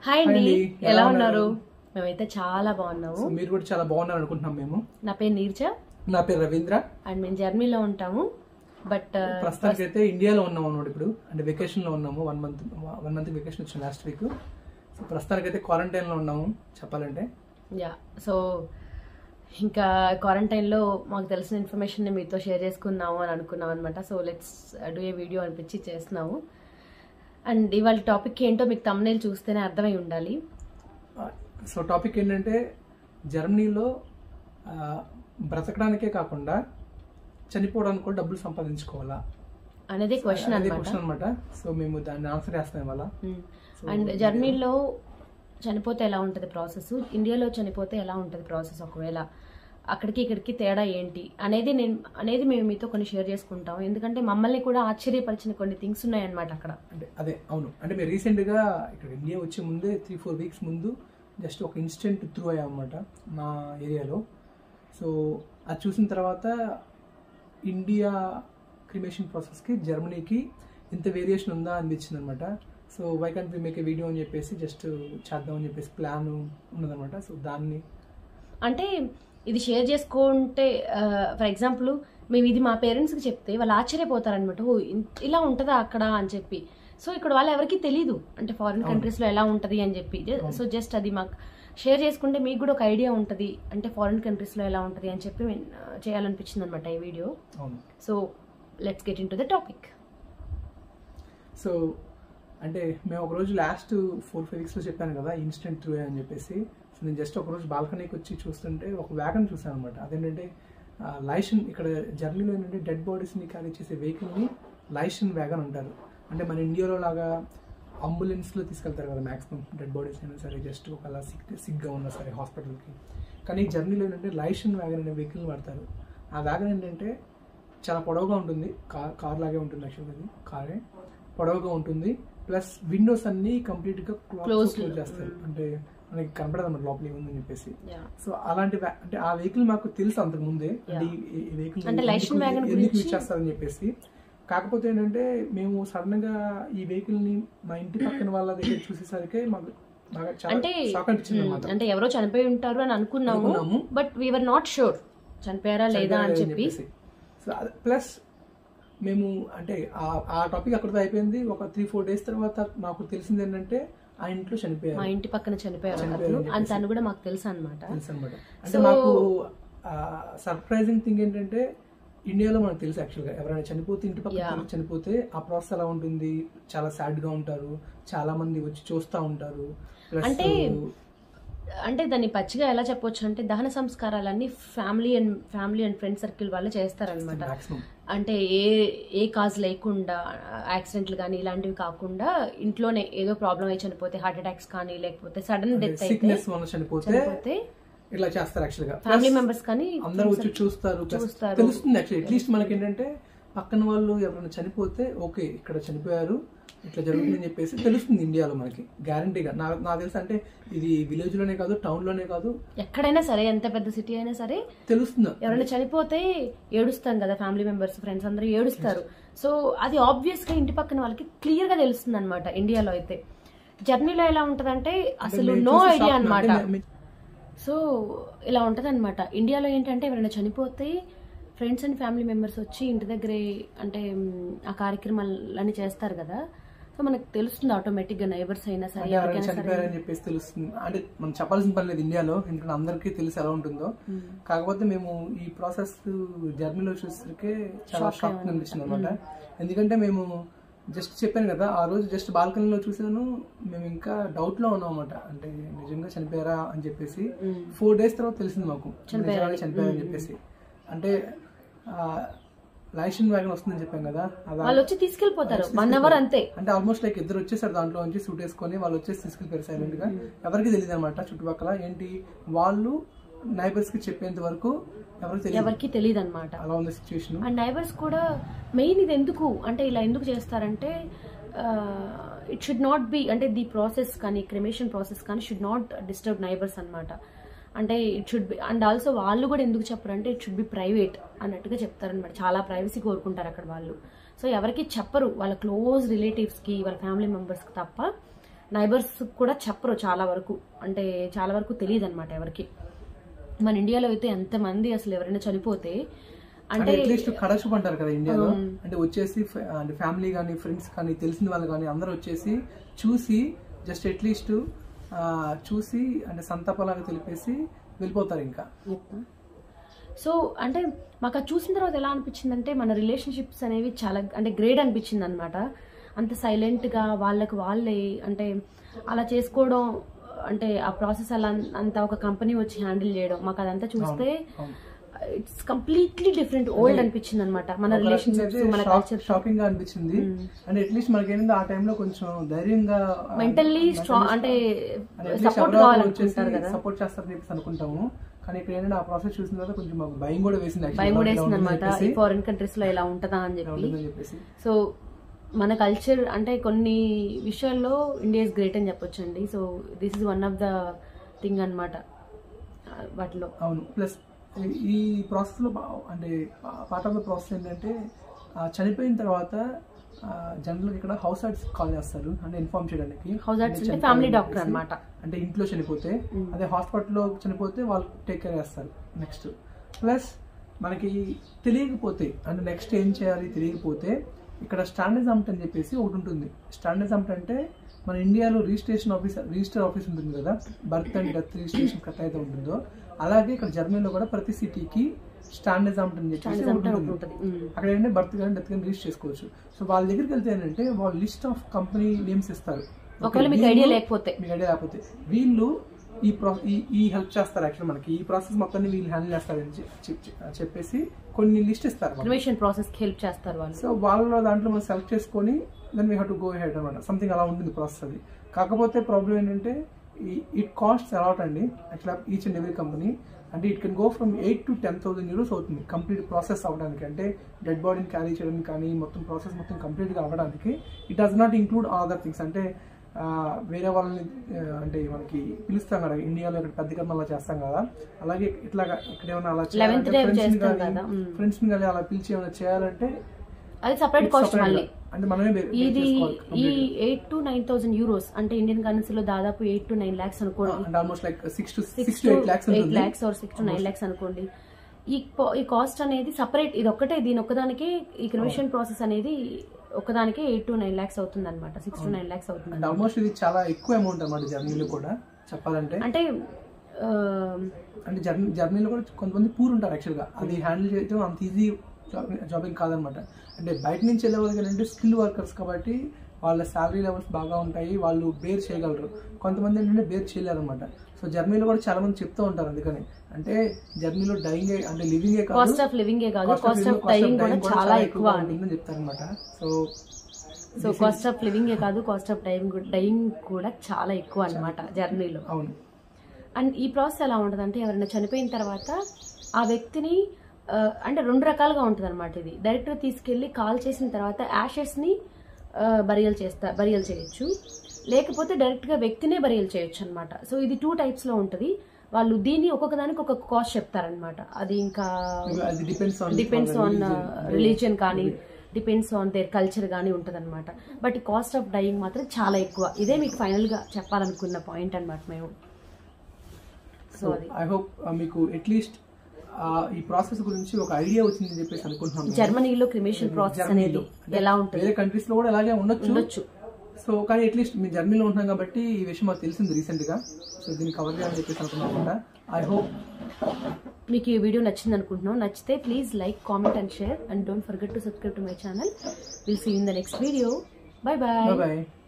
Hi అండి అండి, ఎలా ఎలా ఉన్నారు ఉన్నారు? మేమైతే చాలా బాగున్నాము సో మీరు కూడా చాలా బాగున్నారు అనుకుంటున్నాం మేము నా పేరు నీర్జా నా పేరు రవీంద్ర అండ్ మేము జర్మనీలో ఉంటాము బట్ ప్రస్తుతానికి అయితే ఇండియాలో ఉన్నాం అన్నమాట ఇప్పుడు అంటే వెకేషన్ లో ఉన్నాము one month one month vacation వచ్చింది లాస్ట్ వీక్ సో ప్రస్తుతానికి అయితే క్వారంటైన్ లో ఉన్నాము చెప్పాలంటే యా సో ఇంకా క్వారంటైన్లో మాకు తెలిసిన ఇన్ఫర్మేషన్ మీతో షేర్ చేసుకుందాము అని అనుకున్నాం అనమాట so let's do a video అనిపించి చేస్తున్నాము అండ్ ఇవాళ టాపిక్ ఏంటో మీకు తమ్నేల్ చూస్తేనే అర్థమై ఉండాలి సో టాపిక్ ఏంటంటే జర్మనీలో ఆ, బ్రతకడానికే కాకుండా చనిపోవడానికి కూడా డబ్బులు సంపాదించుకోవాలా అనేది క్వశ్చన్ అదే అనమాట క్వశ్చన్ అనమాట సో మేము దాన్ని ఆన్సర్ చేస్తాం ఇవాళ అండ్ జర్మనీలో చనిపోతే ఎలా ఉంటుంది ప్రాసెస్ ఇండియాలో చనిపోతే ఎలా ఉంటుంది ప్రాసెస్ ఒకవేళ అక్కడికి ఇక్కడికి తేడా ఏంటి అనేది నేను అనేది మేము మీతో కొన్ని షేర్ చేసుకుంటాం ఎందుకంటే మమ్మల్ని కూడా ఆశ్చర్యపరిచిన కొన్ని థింగ్స్ ఉన్నాయన్నమాట అక్కడ అంటే అదే అవును అంటే మేము రీసెంట్గా ఇక్కడ ఇండియా వచ్చే ముందే త్రీ ఫోర్ వీక్స్ ముందు జస్ట్ ఒక ఇన్సిడెంట్ త్రూ అయ్యామన్నమాట మా ఏరియాలో సో అది చూసిన తర్వాత ఇండియా క్రిమేషన్ ప్రాసెస్కి జర్మనీకి ఇంత వేరియేషన్ ఉందా అనిపించింది అనమాట so why can't we make a video అని చెప్పేసి జస్ట్ చేద్దామని చెప్పేసి ప్లాన్ ఉన్నదన్నమాట సో దాన్ని అంటే ఇది షేర్ చేసుకుంటే ఫర్ ఎగ్జాంపుల్ మేము ఇది మా పేరెంట్స్కి చెప్తే వాళ్ళు ఆశ్చర్యపోతారనమాట ఓ ఇన్- ఇలా ఉంటుందా అక్కడ అని చెప్పి సో ఇక్కడ వాళ్ళు ఎవరికి తెలీదు అంటే ఫారిన్ అవును. కంట్రీస్లో ఎలా ఉంటుంది అని చెప్పి సో జస్ట్ అది మాకు షేర్ చేసుకుంటే మీకు కూడా ఒక ఐడియా ఉంటుంది అంటే ఫారిన్ కంట్రీస్లో ఎలా ఉంటుంది అని చెప్పి మేము, ఆ, చేయాలనిపించింది అనమాట ఈ వీడియో అవును so let's get in to the topic so అంటే మేము ఒక రోజు లాస్ట్ ఫోర్ ఫైవ్ వీక్స్లో చెప్పాను కదా ఇన్స్టెంట్ త్రూ అని చెప్పేసి సో నేను జస్ట్ ఒక రోజు బాల్కనీకి వచ్చి చూస్తుంటే ఒక వ్యాగన్ చూసాను అనమాట అదేంటంటే ఆ, లైషన్ ఇక్కడ జర్నీలో ఏంటంటే డెడ్ బాడీస్ని క్యారీ చేసే వెహికల్ని లైషన్ వ్యాగన్ అంటారు అంటే మన ఇండియాలో లాగా అంబులెన్స్లో తీసుకెళ్తారు కదా మాక్సిమం డెడ్ బాడీస్ అయినా సరే జస్ట్ ఒకలా సిక్ సిక్గా ఉన్నా సరే హాస్పిటల్కి కానీ జర్నీలో ఏంటంటే లైషన్ వ్యాగన్ అనే వెహికల్ వాడతారు ఆ వ్యాగన్ ఏంటంటే చాలా పొడవుగా ఉంటుంది కార్ కార్ లాగే ఉంటుంది యాక్చువల్గా అది కారే పొడవుగా ఉంటుంది ప్లస్ విండోస్ అన్ని కంప్లీట్ గా Closed. క్లోజ్ చేస్తారు అంటే మనకి కనపడదు అన్నమాట లోపల ఏముందని చెప్పేసి Yeah. సో అలాంటి వ్యా- అంటే ఆ వెహికల్ మాకు తెలుసు అంతకు ముందే అంటే ఈ- ఈ వెహికల్ అంటే Lyson wagon ఎందుకు గురించి- యూజ్ చేస్తారని చెప్పేసి కాకపోతే ఏంటంటే మేము సడన్ గా ఈ వెహికల్ ని మా ఇంటి పక్కన వాళ్ళ దగ్గర చూసేసరికి మాకు బాగా చాలా అంటే షాక్ అనిపించింది మ్, అన్నమాట అంటే ఎవరో చనిపోయి ఉంటారు అని అనుకున్నాము అనుకున్నాము. బట్ వీఆర్ నాట్ షూర్ చనిపోయారా లేదా అని చెప్పి సో ప్లస్ మేము అంటే ఆ- ఆ టాపిక్ అక్కడితో అయిపోయింది ఒక త్రీ ఫోర్ డేస్ తర్వాత మాకు తెలిసింది ఏంటంటే ఆ ఇంట్లో మా చనిపోయారు ఇంటి పక్కన చనిపోయారు చనిపోయారు అతను అని అని తను కూడా మాకు తెలుసు అనమాట తెలుసు అనమాట అంటే So- మాకు సర్ప్రైజింగ్ థింగ్ ఏంటంటే ఇండియాలో మనకు తెలుసు యాక్చువల్గా ఎవరైనా చనిపోతే ఇంటి పక్కన Yeah. చనిపోతే ఆ ప్రాసెస్ ఎలా ఉంటుంది చాలా సాడ్ గా ఉంటారు చాలా మంది వచ్చి చూస్తూ ఉంటారు ప్లస్ అంటే అంటే దాన్ని పచ్చిగా ఎలా చెప్పొచ్చు అంటే దహన సంస్కారాలన్నీ family and family and friend circle వాళ్ళు చేస్తారనమాట మాక్సిమం అంటే ఏ ఏ కాజ్ లేకుండా యాక్సిడెంట్లు కానీ ఇలాంటివి కాకుండా ఇంట్లోనే ఏదో ప్రాబ్లం అయి చనిపోతే హార్ట్ అటాక్స్ కానీ లేకపోతే సడన్ డెత్ అయితే సిక్నెస్ వల్ల చనిపోతే చనిపోతే ఇట్లా చేస్తారు యాక్చువల్ గా ఫ్యామిలీ Plus మెంబర్స్ కానీ అందరూ వచ్చి చూస్తారు plus చూస్తారు. తెలుస్తుంది యాక్చువల్లీ అట్లీస్ట్ మనకి ఏంటంటే పక్కన వాళ్ళు ఎవరైనా చనిపోతే ఓకే ఇక్కడ చనిపోయారు ఇట్లా జరుగుతుందని చెప్పేసి తెలుస్తుంది ఇండియాలో మనకి గ్యారంటీగా నా నాకు తెలుసు అంటే ఇది విలేజ్ లోనే కాదు టౌన్ లోనే కాదు ఎక్కడైనా సరే ఎంత పెద్ద సిటీ అయినా సరే తెలుస్తుంది ఎవరైనా చనిపోతే ఏడుస్తాం కదా ఫ్యామిలీ మెంబర్స్ ఫ్రెండ్స్ అందరూ ఏడుస్తారు సో అది ఆబ్వియస్ గా ఇంటి పక్కన వాళ్ళకి క్లియర్ గా తెలుస్తుంది అనమాట ఇండియాలో అయితే జర్నీలో ఎలా ఉంటదంటే అసలు మేము నో చూసి ఐడియా shock అన్నమాట అంటే మే- సో ఇలా ఉంటది అనమాట ఇండియాలో ఏంటంటే ఎవరైనా చనిపోతే ఫ్రెండ్స్ అండ్ ఫ్యామిలీ మెంబర్స్ వచ్చి ఇంటి దగ్గరే అంటే మ్, ఆ కార్యక్రమాలన్నీ చేస్తారు కదా సో మనకు తెలుస్తుంది ఆటోమేటిక్ గా నైబర్స్ అయినా సరే అంటే ఎవరైనా ఎవరికైనా సరే చనిపోయారని చెప్పేసి తెలుస్తుంది అంటే మనం చెప్పాల్సిన పని లేదు ఇండియాలో ఎందుకంటే అందరికీ తెలిసి ఎలా ఉంటుందో కాకపోతే మేము ఈ ప్రాసెస్ జర్నీలో చూసరికి చాలా Shock షాక్ అనిపించింది అనమాట ఎందుకంటే మేము జస్ట్ చెప్పాను కదా ఆ రోజు జస్ట్ బాల్కనీలో చూసాను మేము ఇంకా డౌట్ లో ఉన్నాం అనమాట అంటే నిజంగా చనిపోయారా అని చెప్పేసి మ్. ఫోర్ డేస్ తర్వాత తెలిసింది మాకు చనిపోయారని. నిజంగానే చనిపోయారని చెప్పేసి అంటే లైషన్ వ్యాగన్ వస్తుందని చెప్పాం కదా అలా వాళ్ళు వచ్చి తీసుకెళ్లిపోతారు వన్ అవర్ అంతే అంటే ఆల్మోస్ట్ లైక్ ఇద్దరు వచ్చేసారు దాంట్లో నుంచి సూట్ వేసుకొని వాళ్ళు వచ్చేసి తీసుకెళ్ళిపోయారు సైలెంట్ గా ఎవరికి తెలియదు అనమాట చుట్టుపక్కల ఏంటి వాళ్ళు నైబర్స్ కి చెప్పేంత వరకు ఎవరికి తెలియదు ఎవరికి తెలియదు అనమాట అలా ఉంది సిచ్యువేషన్ అండ్ నైబర్స్ కూడా మెయిన్ ఇది ఎందుకు అంటే ఇలా ఎందుకు చేస్తారంటే ఇట్ షుడ్ నాట్ బి అంటే ది ప్రాసెస్ కానీ క్రిమేషన్ ప్రాసెస్ కానీ షుడ్ నాట్ డిస్టర్బ్ నైబర్స్ అన్నమాట అంటే it should be and also వాళ్ళు కూడా ఎందుకు చెప్పరంటే ఇట్ షుడ్ బి ప్రైవేట్ అన్నట్టుగా చెప్తారనమాట చాలా ప్రైవసీ కోరుకుంటారు అక్కడ వాళ్ళు సో ఎవరికి చెప్పరు వాళ్ళ క్లోజ్ రిలేటివ్స్కి వాళ్ళ ఫ్యామిలీ మెంబర్స్కి తప్ప నైబర్స్ కూడా చెప్పరు చాలా వరకు అంటే చాలా వరకు తెలియదు అనమాట ఎవరికి మన ఇండియాలో అయితే ఎంతమంది అసలు ఎవరైనా చనిపోతే అంటే అంటే అట్లీస్ట్ కడచూపు అంటారు కదా ఇండియాలో అంటే వచ్చేసి ఫ- అంటే ఫ్యామిలీ కానీ ఫ్రెండ్స్ కానీ తెలిసిన వాళ్ళు కానీ అందరూ వచ్చేసి చూసి జస్ట్ అట్లీస్ట్ చూసి అంటే సంతాపలాగా తెలిపేసి వెళ్ళిపోతారు ఇంకా సో అంటే మాకు అది చూసిన తర్వాత ఎలా అనిపించింది అంటే మన రిలేషన్షిప్స్ అనేవి చాలా అంటే గ్రేట్ అనిపించింది అనమాట అంత సైలెంట్గా వాళ్ళకి వాళ్ళే అంటే అలా చేసుకోవడం అంటే ఆ ప్రాసెస్ అలా అంత ఒక కంపెనీ వచ్చి హ్యాండిల్ చేయడం మాకు అదంతా చూస్తే అవును. ఇట్స్ కంప్లీట్లీ డిఫరెంట్ ఓల్డ్ అనిపించింది అనమాట మన రిలేషన్షిప్స్ మన కల్చర్ షాకింగ్ గా అనిపించింది అండ్ అట్లీస్ట్ మనకి ఏంటంటే ఆ టైంలో కొంచెం ధైర్యంగా మెంటల్లీ స్ట్రాంగ్ అంటే సపోర్ట్ కావాలనుకుంటారు కదా సపోర్ట్ చేస్తారని చెప్పేసి అనుకుంటాము కానీ ఇక్కడ ఏంటంటే ఆ ప్రాసెస్ చూసిన తర్వాత కొంచెం మాకు భయం కూడా వేసింది actually. భయం కూడా ఇలా వేసింది ఉంటుందని అనమాట చెప్పేసి. ఈ ఫారిన్ కంట్రీస్ లో ఇలా ఉంటుందా అని ఇలా చెప్పి ఉంటుందని చెప్పేసి సో మన కల్చర్ అంటే కొన్ని విషయాల్లో ఇండియా ఇస్ గ్రేట్ అని చెప్పొచ్చు అండి so this is one of the thing అనమాట వాటిలో అవును ప్లస్ ఈ ప్రాసెస్ లో బా- అంటే పార్ట్ ఆఫ్ ద ప్రాసెస్ ఏంటంటే ఆ, చనిపోయిన తర్వాత జనరల్ ఇక్కడ హౌస్ హైడ్స్ కాల్ చేస్తారు అంటే ఇన్ఫార్మ్ చేయడానికి హౌస్ ఆర్ట్స్ అంటే చనిపోయిందని ఫ్యామిలీ డాక్టర్ చెప్పేసి. అనమాట అంటే ఇంట్లో చనిపోతే అదే హాస్పిటల్లో చనిపోతే వాళ్ళు టేక్ కేర్ చేస్తారు నెక్స్ట్ ప్లస్ మనకి తెలియకపోతే అంటే నెక్స్ట్ ఏం చేయాలి తెలియకపోతే ఇక్కడ స్టాండర్డ్ అంప్ట్ అని చెప్పేసి ఒకటి ఉంటుంది స్టాండర్డ్ అంప్ట్ అంటే మన ఇండియాలో రిజిస్ట్రేషన్ ఆఫీస్ రిజిస్టర్ ఆఫీస్ ఉంటుంది కదా birth and death registration cut అయితే ఉంటుందో అలాగే ఇక్కడ జర్మనీలో కూడా ప్రతి సిటీకి స్టాండర్డ్ అంప్ట్ అని చెప్పేసి Standards ఒకటి అంటే ఉంటుంది ఒకటి ఉంటుంది. మ్మ్. అక్కడ ఏంటంటే బర్త్ కానీ డెత్ కానీ రిజిస్టర్ చేసుకోవచ్చు సో వాళ్ళ దగ్గరికి వెళ్తే ఏంటంటే వాళ్ళు లిస్ట్ ఆఫ్ కంపెనీ నేమ్స్ ఇస్తారు ఒకవేళ మీకు వీళ్ళు- ఐడియా లేకపోతే మీకు ఐడియా లేకపోతే వీళ్ళు ఈ ప్రో ఈ ఈ హెల్ప్ చేస్తారు యాక్చువల్ మనకి ఈ ప్రాసెస్ మొత్తాన్ని వీళ్ళు హ్యాండిల్ చేస్తారని చె- చె- చె- చెప్పేసి కొన్ని లిస్ట్ ఇస్తారు మనకి. ఇన్ఫర్మేషన్ ప్రాసెస్ కి హెల్ప్ చేస్తారు వాళ్ళు సో వాళ్ళ దాంట్లో మనం సెలెక్ట్ చేసుకొని then we have to go head అనమాట సంథింగ్ అలా ఉంటుంది ప్రాసెస్ అది కాకపోతే ప్రాబ్లం ఏంటంటే ఇట్ కాస్ట్ అలాట్ అండి actual each and every company అంటే it can go from eight to ten thousand euros అవుతుంది కంప్లీట్ ప్రాసెస్ అవ్వడానికి అంటే డెడ్ బాడీని క్యారీ చేయడానికి కానీ మొత్తం ప్రాసెస్ మొత్తం కంప్లీట్గా అవ్వడానికి it does not include all other things అంటే ఆ, వేరే వాళ్ళని ఆ, అంటే మనకి పిలుస్తాం కదా ఇండియాలో ఇక్కడ పెద్ద కర్మ అలా చేస్తాం కదా అలాగే ఇట్లాగా ఇక్కడ ఏమైనా అలా Eleventh day చేస్తాం కదా, మ్. ఫ్రెండ్స్ ని కానీ అలా పిలిచి ఏమైనా చేయాలంటే అది సపరేట్ కాస్ట్ separate మళ్ళీ గా. అంటే మనమే బే- బే ఇది చేసుకోవాలి ఈ completely. Eight to nine thousand euros అంటే ఇండియన్ కరెన్సీలో దాదాపు ఎయిట్ టు నైన్ లాక్స్ అనుకోండి అంటే almost like six to six six to eight lakhs eight ఉంటుంది lakhs or six to nine lakhs అనుకోండి ఈ పో- ఈ కాస్ట్ అనేది సపరేట్ ఇది ఒక్కటే దీని ఒక్కదానికి ఈ క్రిమిషన్ ప్రాసెస్ అనేది ఒక్కదానికి ఎయిట్ టు నైన్ ల్యాక్స్ అవుతుంది అనమాట సిక్స్ టు నైన్ ల్యాక్స్ అవుతుంది అండ్ ఆల్మోస్ట్ ఇది చాలా ఎక్కువ అమౌంట్ అన్నమాట జర్నీలో కూడా చెప్పాలంటే అంటే ఆ, అంటే జర్నీ జర్నీలో కూడా కొంతమంది పూర్ ఉంటారు యాక్చువల్ గా అది హ్యాండిల్ చేయడం అంత ఈజీ జాబింగ్ కాదనమాట అంటే బయట నుంచి వెళ్ళే వాళ్ళకి ఏంటంటే స్కిల్ వర్కర్స్ కాబట్టి వాళ్ళ శాలరీ లెవెల్స్ బాగా ఉంటాయి వాళ్ళు బేర్ చేయగలరు కొంతమంది ఏంటంటే బేర్ చేయలేరు అనమాట సో జర్నీలో కూడా చాలా మంది చెప్తూ ఉంటారు అందుకని అంటే జర్నీలో డైయింగ్ అంటే లివింగే కాదు కాస్ట్ ఆఫ్ లివింగే కాదు కాస్ట్ కాస్ట్ ఆఫ్ డైయింగ్ కూడా చాలా ఎక్కువ అండి ఉంటుందని చెప్తారనమాట సో సో కాస్ట్ ఆఫ్ లివింగే కాదు కాస్ట్ ఆఫ్ డైయింగ్ డైయింగ్ కూడా చాలా ఎక్కువ అన్నమాట జర్నీలో అవును అండ్ ఈ ప్రాసెస్ ఎలా ఉంటుంది అంటే ఎవరైనా చనిపోయిన తర్వాత ఆ వ్యక్తిని ఆ, అంటే రెండు రకాలుగా ఉంటుంది అనమాట ఇది డైరెక్ట్గా తీసుకెళ్ళి కాల్ చేసిన తర్వాత యాషెస్ని బరియల్ చేస్తా బరియల్ చేయొచ్చు లేకపోతే డైరెక్ట్గా వ్యక్తినే బరియల్ చేయొచ్చు అనమాట సో ఇది టూ టైప్స్లో ఉంటుంది వాళ్ళు దీన్ని ఒక్కొక్క దానికి ఒక్కొక్క కాస్ట్ చెప్తారనమాట అది ఇంకా అది depends on depends on religion కానీ డిపెండ్స్ ఆన్ దేర్ కల్చర్ కానీ ఉంటుంది అనమాట బట్ కాస్ట్ ఆఫ్ డైయింగ్ మాత్రం చాలా ఎక్కువ ఇదే మీకు ఫైనల్గా చెప్పాలనుకున్న పాయింట్ అనమాట మేము సో అది ఐ హోప్ మీకు అట్లీస్ట్ ఈ ప్రాసెస్ గురించి ఒక ఐడియా వచ్చిందని చెప్పేసి అనుకుంటున్నాను జర్మనీలో క్రిమేషన్ ప్రాసెస్ అనేది జర్మనీలో. అంటే ఎలా ఉంటుంది వేరే కంట్రీస్ లో కూడా అలాగే ఉండొచ్చు ఉండొచ్చు సో కానీ అట్లీస్ట్ మీ జర్నీలో ఉంటున్నాం కాబట్టి ఈ విషయం మాకు తెలిసింది రీసెంట్ గా సో దీన్ని కవర్ చేయాలని చెప్పేసి అనుకున్నాను ఐ హోప్ మీకు ఈ వీడియో నచ్చింది అనుకుంటున్నాం నచ్చితే please like comment and share and don't forget to subscribe to my channel will see in the next video bye bye bye